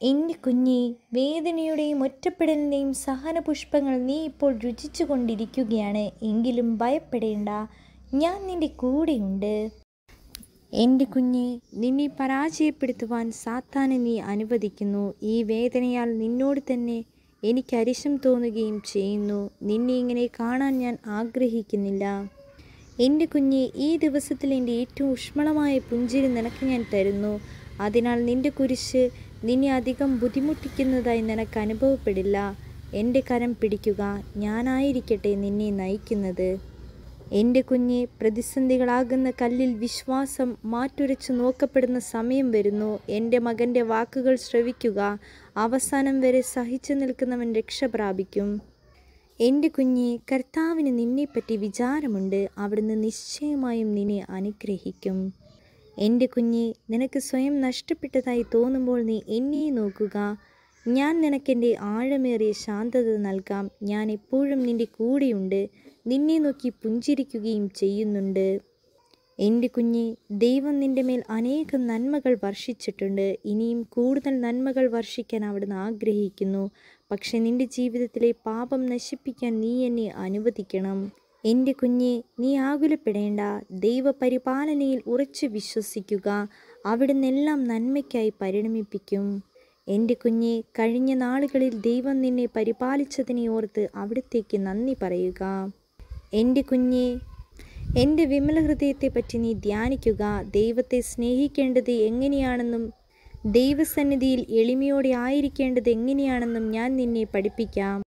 എൻ്റെ കുഞ്ഞേ വേദനയുടെയും ഒറ്റപ്പെടലിൻ്റെയും സഹനപുഷ്പങ്ങൾ നീ ഇപ്പോൾ രുചിച്ചു കൊണ്ടിരിക്കുകയാണ് എങ്കിലും ഭയപ്പെടേണ്ട ഞാൻ നിൻ്റെ കൂടെയുണ്ട് എൻ്റെ കുഞ്ഞെ നിന്നെ പരാജയപ്പെടുത്തുവാൻ സാത്താനെ നീ അനുവദിക്കുന്നു ഈ വേദനയാൽ നിന്നോട് തന്നെ എനിക്ക് അരിശം തോന്നുകയും ചെയ്യുന്നു നിന്നെ ഇങ്ങനെ കാണാൻ ഞാൻ ആഗ്രഹിക്കുന്നില്ല എൻ്റെ കുഞ്ഞെ ഈ ദിവസത്തിൽ എൻ്റെ ഏറ്റവും ഊഷ്മളമായ പുഞ്ചിരി നിനക്ക് ഞാൻ തരുന്നു അതിനാൽ നിൻ്റെ കുരിശ് നിന്നെ അധികം ബുദ്ധിമുട്ടിക്കുന്നതായി നിനക്ക് അനുഭവപ്പെടില്ല എൻ്റെ കരം പിടിക്കുക ഞാനായിരിക്കട്ടെ നിന്നെ നയിക്കുന്നത് എൻ്റെ കുഞ്ഞെ പ്രതിസന്ധികളാകുന്ന കല്ലിൽ വിശ്വാസം മാറ്റുരച്ചു നോക്കപ്പെടുന്ന സമയം വരുന്നു എൻ്റെ മകൻ്റെ വാക്കുകൾ ശ്രവിക്കുക അവസാനം വരെ സഹിച്ചു നിൽക്കുന്നവൻ രക്ഷ പ്രാപിക്കും എൻ്റെ കുഞ്ഞെ കർത്താവിന് നിന്നെപ്പറ്റി വിചാരമുണ്ട് അവിടുന്ന് നിശ്ചയമായും നിന്നെ അനുഗ്രഹിക്കും എൻ്റെ കുഞ്ഞെ നിനക്ക് സ്വയം നഷ്ടപ്പെട്ടതായി തോന്നുമ്പോൾ നീ എന്നെ നോക്കുക ഞാൻ നിനക്കെൻ്റെ ആഴമേറിയ ശാന്തത നൽകാം ഞാൻ എപ്പോഴും നിൻ്റെ കൂടെയുണ്ട് നിന്നെ നോക്കി പുഞ്ചിരിക്കുകയും ചെയ്യുന്നുണ്ട് എൻ്റെ കുഞ്ഞെ ദൈവം നിൻ്റെ മേൽ അനേകം നന്മകൾ വർഷിച്ചിട്ടുണ്ട് ഇനിയും കൂടുതൽ നന്മകൾ വർഷിക്കാൻ അവിടുന്ന് ആഗ്രഹിക്കുന്നു പക്ഷെ നിൻ്റെ ജീവിതത്തിലെ പാപം നശിപ്പിക്കാൻ നീ എന്നെ അനുവദിക്കണം എൻ്റെ കുഞ്ഞെ നീ ആകുലപ്പെടേണ്ട ദൈവപരിപാലനയിൽ ഉറച്ചു വിശ്വസിക്കുക അവിടുന്ന് എല്ലാം നന്മയ്ക്കായി പരിണമിപ്പിക്കും എൻ്റെ കുഞ്ഞെ കഴിഞ്ഞ നാളുകളിൽ ദൈവം നിന്നെ പരിപാലിച്ചതിനെ ഓർത്ത് അവിടത്തേക്ക് നന്ദി പറയുക എൻ്റെ കുഞ്ഞെ എൻ്റെ വിമല ഹൃദയത്തെപ്പറ്റി നീ ധ്യാനിക്കുക ദൈവത്തെ സ്നേഹിക്കേണ്ടത് എങ്ങനെയാണെന്നും ദൈവസന്നിധിയിൽ എളിമയോടെ ആയിരിക്കേണ്ടത് എങ്ങനെയാണെന്നും ഞാൻ നിന്നെ പഠിപ്പിക്കാം